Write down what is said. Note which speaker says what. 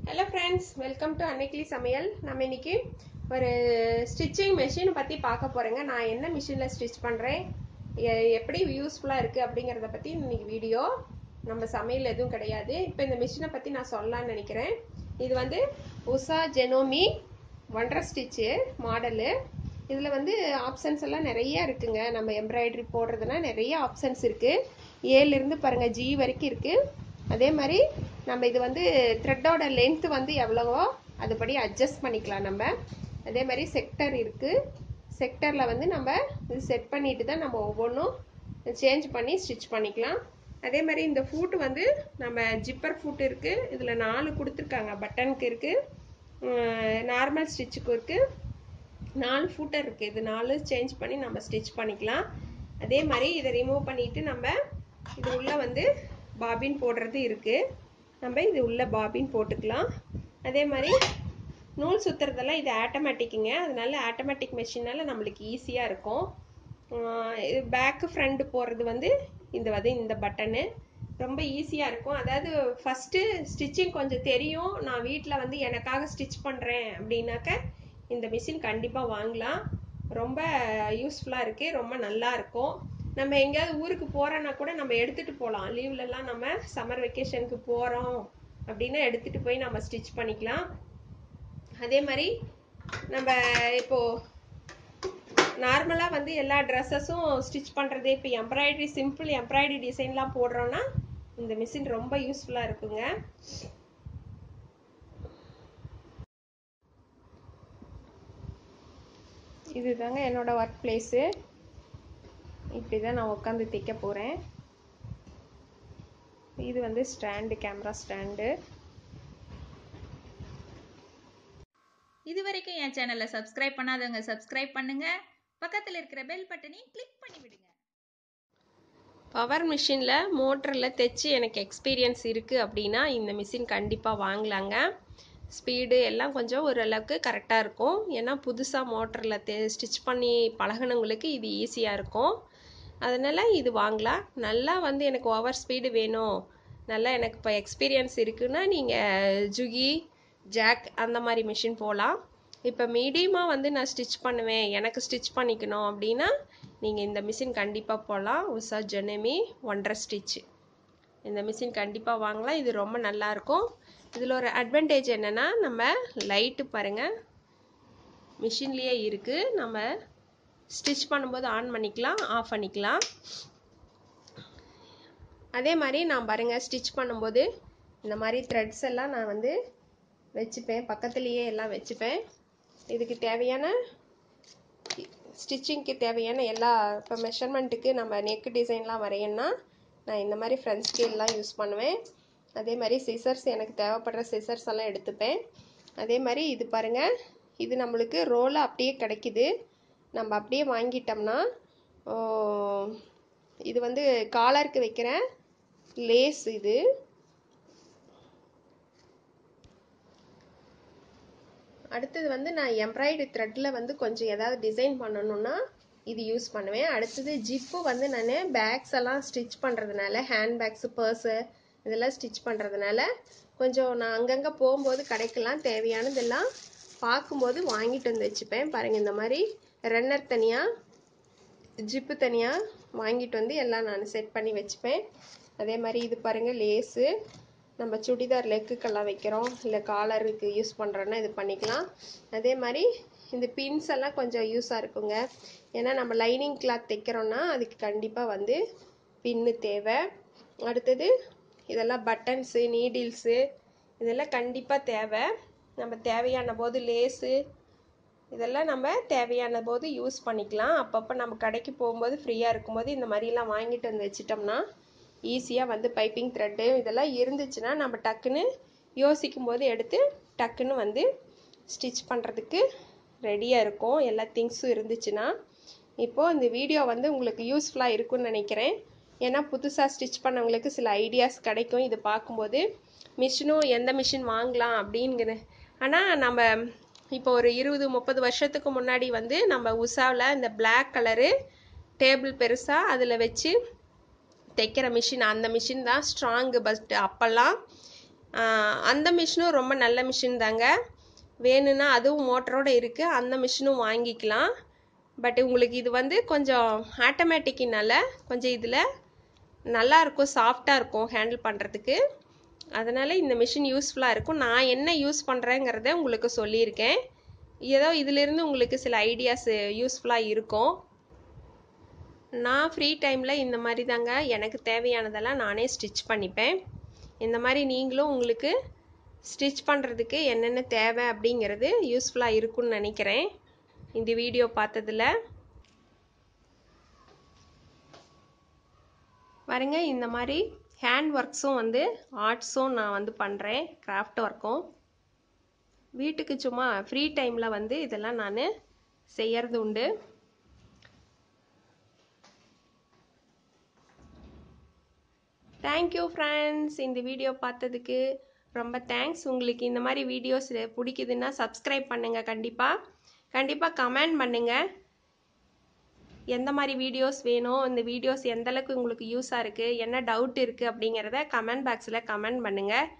Speaker 1: hello friends welcome to Annaikili சமையல் நம்ம இன்னைக்கு ஒரு ஸ்டிச்சிங் மெஷின் பற்றி பார்க்க போகிறேங்க நான் என்ன மிஷினில் ஸ்டிச் பண்ணுறேன் எப்படி யூஸ்ஃபுல்லாக இருக்குது அப்படிங்கிறத பற்றி இன்னைக்கு வீடியோ நம்ம சமையல் எதுவும் கிடையாது இப்போ இந்த மிஷினை பற்றி நான் சொல்லலாம்னு நினைக்கிறேன் இது வந்து உஷா ஜெனோமி ஒன்றரை ஸ்டிச்சு மாடலு இதில் வந்து ஆப்ஷன்ஸ் எல்லாம் நிறைய இருக்குங்க நம்ம எம்ப்ராய்டரி போடுறதுனா நிறைய ஆப்ஷன்ஸ் இருக்குது ஏலேருந்து பாருங்கள் ஜி வரைக்கும் இருக்குது அதே மாதிரி நம்ம இது வந்து த்ரெட்டோட லென்த்து வந்து எவ்வளவோ அதுபடி அட்ஜஸ்ட் பண்ணிக்கலாம் நம்ம அதே மாதிரி செக்டர் இருக்குது செக்டரில் வந்து நம்ம இது செட் பண்ணிட்டு தான் நம்ம ஒவ்வொன்றும் சேஞ்ச் பண்ணி ஸ்டிச் பண்ணிக்கலாம் அதே மாதிரி இந்த ஃபூட்டு வந்து நம்ம ஜிப்பர் ஃபூட் இருக்குது இதில் நாலு கொடுத்துருக்காங்க பட்டனுக்கு இருக்குது நார்மல் ஸ்டிச்சுக்கு இருக்குது நாலு ஃபூட்டர் இருக்குது இது நாலு சேஞ்ச் பண்ணி நம்ம ஸ்டிச் பண்ணிக்கலாம் அதே மாதிரி இதை ரிமூவ் பண்ணிவிட்டு நம்ம இது உள்ளே வந்து பாபின் போடுறது இருக்குது நம்ம இது உள்ள பாபின் போட்டுக்கலாம் அதே மாதிரி நூல் சுற்றுறதெல்லாம் இது ஆட்டோமேட்டிக்குங்க அதனால ஆட்டோமேட்டிக் மெஷினால் நம்மளுக்கு ஈஸியாக இருக்கும் இது பேக்கு ஃப்ரண்ட் போடுறது வந்து இந்த வந்து இந்த பட்டனு ரொம்ப ஈஸியாக இருக்கும் அதாவது ஃபஸ்ட்டு ஸ்டிச்சிங் கொஞ்சம் தெரியும் நான் வீட்டில் வந்து எனக்காக ஸ்டிச் பண்ணுறேன் அப்படின்னாக்க இந்த மிஷின் கண்டிப்பாக வாங்கலாம் ரொம்ப யூஸ்ஃபுல்லாக இருக்குது ரொம்ப நல்லா இருக்கும் நம்ம எங்கேயாவது ஊருக்கு போகிறோன்னா கூட நம்ம எடுத்துகிட்டு போகலாம் லீவ்லலாம் நம்ம சம்மர் வெக்கேஷனுக்கு போகிறோம் அப்படின்னா எடுத்துகிட்டு போய் நம்ம ஸ்டிச் பண்ணிக்கலாம் அதே மாதிரி நம்ம இப்போது நார்மலாக வந்து எல்லா ட்ரெஸ்ஸஸும் ஸ்டிச் பண்ணுறது இப்போ எம்ப்ராய்டரி சிம்பிள் எம்ப்ராய்டரி டிசைன்லாம் போடுறோன்னா இந்த மிஷின் ரொம்ப யூஸ்ஃபுல்லாக இருக்குங்க இதுதாங்க என்னோட ஒர்க் பிளேஸு இப்படி தான் நான் உட்காந்து தைக்க போகிறேன் இது வந்து ஸ்டாண்டு கேமரா ஸ்டாண்டு
Speaker 2: இது வரைக்கும் என் சேனலை சப்ஸ்கிரைப் பண்ணாதவங்க சப்ஸ்கிரைப் பண்ணுங்க பக்கத்தில் இருக்கிற பெல் பட்டனையும் கிளிக் பண்ணி விடுங்க
Speaker 1: பவர் மிஷினில் மோட்டரில் தைச்சி எனக்கு எக்ஸ்பீரியன்ஸ் இருக்குது அப்படின்னா இந்த மிஷின் கண்டிப்பாக வாங்கலாங்க ஸ்பீடு எல்லாம் கொஞ்சம் ஓரளவுக்கு கரெக்டாக இருக்கும் ஏன்னா புதுசாக மோட்டரில் தே ஸ்டிச் பண்ணி பழகினவங்களுக்கு இது ஈஸியாக இருக்கும் அதனால் இது வாங்கலாம் நல்லா வந்து எனக்கு ஓவர் ஸ்பீடு வேணும் நல்லா எனக்கு இப்போ எக்ஸ்பீரியன்ஸ் இருக்குன்னா நீங்கள் ஜுகி ஜாக் அந்த மாதிரி மிஷின் போகலாம் இப்போ மீடியமாக வந்து நான் ஸ்டிச் பண்ணுவேன் எனக்கு ஸ்டிச் பண்ணிக்கணும் அப்படின்னா நீங்கள் இந்த மிஷின் கண்டிப்பாக போகலாம் உஷா ஜெனமி ஒன்றரை ஸ்டிச்சு இந்த மிஷின் கண்டிப்பாக வாங்கலாம் இது ரொம்ப நல்லாயிருக்கும் இதில் ஒரு அட்வான்டேஜ் என்னென்னா நம்ம லைட்டு பாருங்கள் மிஷின்லேயே இருக்குது நம்ம ஸ்டிச் பண்ணும்போது ஆன் பண்ணிக்கலாம் ஆஃப் பண்ணிக்கலாம் அதே மாதிரி நான் பாருங்கள் ஸ்டிச் பண்ணும்போது இந்த மாதிரி த்ரெட்ஸ் எல்லாம் நான் வந்து வச்சுப்பேன் பக்கத்துலேயே எல்லாம் வச்சுப்பேன் இதுக்கு தேவையான ஸ்டிச்சிங்க்கு தேவையான எல்லா இப்போ மெஷர்மெண்ட்டுக்கு நம்ம நெக் டிசைன்லாம் வரையணும்னா நான் இந்த மாதிரி ஃப்ரண்ட் ஸ்கேல்லாம் யூஸ் பண்ணுவேன் அதே மாதிரி சிசர்ஸ் எனக்கு தேவைப்படுற சிசர்ஸ் எல்லாம் எடுத்துப்பேன் அதே மாதிரி இது பாருங்கள் இது நம்மளுக்கு ரோலாக அப்படியே கிடைக்குது நம்ம அப்படியே வாங்கிட்டோம்னா இது வந்து காலருக்கு வைக்கிற லேஸ் இது அடுத்தது வந்து நான் எம்ப்ராய்டரி த்ரெட்டில் வந்து கொஞ்சம் ஏதாவது டிசைன் பண்ணணுன்னா இது யூஸ் பண்ணுவேன் அடுத்தது ஜிப்பு வந்து நான் பேக்ஸ் எல்லாம் ஸ்டிச் பண்ணுறதுனால ஹேண்ட் பேக்ஸு பர்ஸு இதெல்லாம் ஸ்டிச் பண்ணுறதுனால கொஞ்சம் நான் அங்கங்கே போகும்போது கடைக்கெல்லாம் தேவையானதெல்லாம் பார்க்கும்போது வாங்கிட்டு வந்து வச்சுப்பேன் பாருங்கள் இந்த மாதிரி ரன்னர் தனியாக ஜிப்பு தனியாக வாங்கிட்டு வந்து எல்லாம் நான் செட் பண்ணி வச்சுப்பேன் அதே மாதிரி இது பாருங்கள் லேஸு நம்ம சுடிதார் லெக்குக்கெல்லாம் வைக்கிறோம் இல்லை காலருக்கு யூஸ் பண்ணுறோன்னா இது பண்ணிக்கலாம் அதே மாதிரி இந்த பின்ஸ் எல்லாம் கொஞ்சம் யூஸாக இருக்குங்க ஏன்னா நம்ம லைனிங் கிளாத் தைக்கிறோன்னா அதுக்கு கண்டிப்பாக வந்து பின்னு தேவை அடுத்தது இதெல்லாம் பட்டன்ஸு நீடில்ஸு இதெல்லாம் கண்டிப்பாக தேவை நம்ம தேவையான போது லேஸு இதெல்லாம் நம்ம தேவையான போது யூஸ் பண்ணிக்கலாம் அப்பப்போ நம்ம கடைக்கு போகும்போது ஃப்ரீயாக இருக்கும்போது இந்த மாதிரிலாம் வாங்கிட்டு வந்து வச்சிட்டோம்னா ஈஸியாக வந்து பைப்பிங் த்ரெட்டு இதெல்லாம் இருந்துச்சுன்னா நம்ம டக்குன்னு யோசிக்கும் போது எடுத்து டக்குன்னு வந்து ஸ்டிச் பண்ணுறதுக்கு ரெடியாக இருக்கும் எல்லா திங்ஸும் இருந்துச்சுன்னா இப்போது இந்த வீடியோ வந்து உங்களுக்கு யூஸ்ஃபுல்லாக இருக்கும்னு நினைக்கிறேன் ஏன்னா புதுசாக ஸ்டிச் பண்ணவங்களுக்கு சில ஐடியாஸ் கிடைக்கும் இது பார்க்கும்போது மிஷினும் எந்த மிஷின் வாங்கலாம் அப்படிங்கிற ஆனால் நம்ம இப்போ ஒரு இருபது முப்பது வருஷத்துக்கு முன்னாடி வந்து நம்ம உஷாவில் இந்த பிளாக் கலரு டேபிள் பெருசாக அதில் வச்சு தைக்கிற மிஷின் அந்த மிஷின் தான் ஸ்ட்ராங்கு பஸ்ட் அப்போல்லாம் அந்த மிஷினும் ரொம்ப நல்ல மிஷின் தாங்க வேணும்னா அதுவும் மோட்டரோடு இருக்குது அந்த மிஷினும் வாங்கிக்கலாம் பட் உங்களுக்கு இது வந்து கொஞ்சம் ஆட்டோமேட்டிக்கினால கொஞ்சம் இதில் நல்லா இருக்கும் சாஃப்டாக இருக்கும் ஹேண்டில் பண்ணுறதுக்கு அதனால் இந்த மிஷின் யூஸ்ஃபுல்லாக இருக்கும் நான் என்ன யூஸ் பண்ணுறேங்கிறத உங்களுக்கு சொல்லியிருக்கேன் ஏதோ இதிலிருந்து உங்களுக்கு சில ஐடியாஸ் யூஸ்ஃபுல்லாக இருக்கும் நான் ஃப்ரீ டைமில் இந்த மாதிரி தாங்க எனக்கு தேவையானதெல்லாம் நானே ஸ்டிச் பண்ணிப்பேன் இந்த மாதிரி நீங்களும் உங்களுக்கு ஸ்டிச் பண்ணுறதுக்கு என்னென்ன தேவை அப்படிங்கிறது யூஸ்ஃபுல்லாக இருக்கும்னு நினைக்கிறேன் இந்த வீடியோ பார்த்ததில் பாருங்க இந்த மாதிரி ஹேண்ட் ஒர்க்ஸும் வந்து ஆர்ட்ஸும் நான் வந்து பண்ணுறேன் கிராஃப்ட் ஒர்க்கும் வீட்டுக்கு சும்மா ஃப்ரீ டைமில் வந்து இதெல்லாம் நான் செய்யறது உண்டு தேங்க்யூ ஃப்ரெண்ட்ஸ் இந்த வீடியோ பார்த்ததுக்கு ரொம்ப தேங்க்ஸ் உங்களுக்கு இந்த மாதிரி வீடியோஸ் பிடிக்குதுன்னா சப்ஸ்கிரைப் பண்ணுங்கள் கண்டிப்பாக கண்டிப்பாக கமெண்ட் பண்ணுங்கள் எந்த மாதிரி வீடியோஸ் வேணும் இந்த வீடியோஸ் எந்தளவுக்கு உங்களுக்கு யூஸாக இருக்குது என்ன டவுட் இருக்குது அப்படிங்கிறத கமெண்ட் பாக்ஸில் கமெண்ட் பண்ணுங்கள்